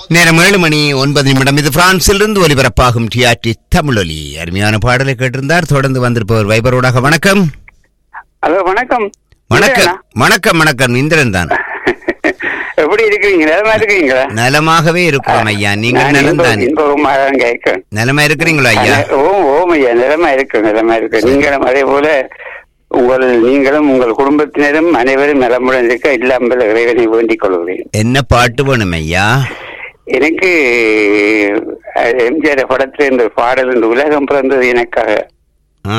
நேரம் ஏழு மணி ஒன்பது நிமிடம் இது பிரான்சிலிருந்து ஒலிபரப்பாகும் டிஆர்டி தமிழொலி அருமையான பாடலை கேட்டிருந்தார் தொடர்ந்து வந்திருப்பவர் வைபரோடாக வணக்கம் ஹலோ வணக்கம் வணக்கம் வணக்கம் வணக்கம் இந்திரன் தான் எப்படி இருக்கிறீங்க நலமா இருக்கிறீங்களா நலமாகவே இருக்கிறோம் ஐயா நீங்கள் நான் நலம் இன்ப- தானே இன்பமாக தான் கேட்கிறேன் நலமா இருக்கிறீங்களா ஐயா ஓம் ஓம் ஐயா நிலமா இருக்கு நிலமா இருக்கு நீங்களும் அதே போல உங்கள் நீங்களும் உங்கள் குடும்பத்தினரும் அனைவரும் நலமுடன் இருக்க இல்லாமல் இறைவனை வேண்டிக் கொள்கிறேன் என்ன பாட்டு வேணும் ஐயா எனக்கு அஹ், எம்ஜிஆர் படத்தில் இந்த பாடல் இந்த உலகம் பிறந்தது எனக்காக ஆ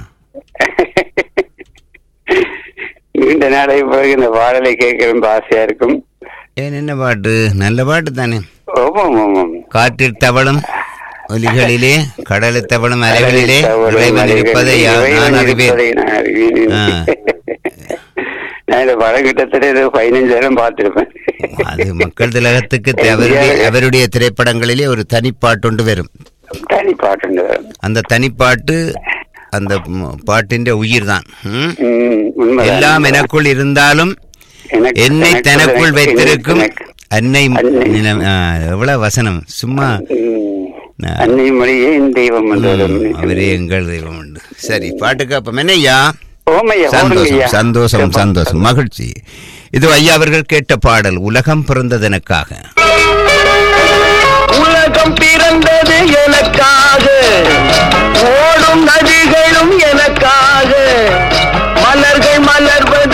நீண்ட நாளை பிறகு இந்த பாடலை கேட்க ரொம்ப ஆசையா இருக்கும் ஏன் என்ன பாட்டு நல்ல பாட்டு தானே ஓமாம் ஓமாம் காற்றில் தவளும் ஒலிகளிலே கடலில் தவளும் அலைகளிலே இறைவன் இருப்பதை யா- நான் அறிவேன் ஆ. நான் இந்த படம் கிட்டத்தட்ட ஏதோ பதினஞ்சாயிரம் பார்த்திருப்பேன் அது மக்கள் திலகத்துக்கு தே- அவருடைய அவருடைய திரைப்படங்களிலே ஒரு தனிப்பாட்டு வரும் தனி பாட்டு அந்த தனிப்பாட்டு அந்த ம், பாட்டின் உயிர் தான் ம்? எல்லாம் எனக்குள் இருந்தாலும் என்னை தனக்குள் வைத்திருக்கும் அன்னை நிலம் ஆ, எவ்வளவு வசனம் சும்மா ஆ. அன்னை மொழியே என் தெய்வம் என்று ம், வரும். அவரே எங்கள் தெய்வம் உண்டு சரி பாட்டுக்கு அப்ப என்னய்யா ஓமையா சந்தோஷம் ஓடுங்கய்யா. சந்தோஷம் சந்தோஷம் மகிழ்ச்சி இது ஐயா அவர்கள் கேட்ட பாடல் உலகம் பிறந்ததெனக்காக உலகம் பிறந்தது எனக்காக ஓடும் நதிகளும் எனக்காக மலர்கள் மலர்வது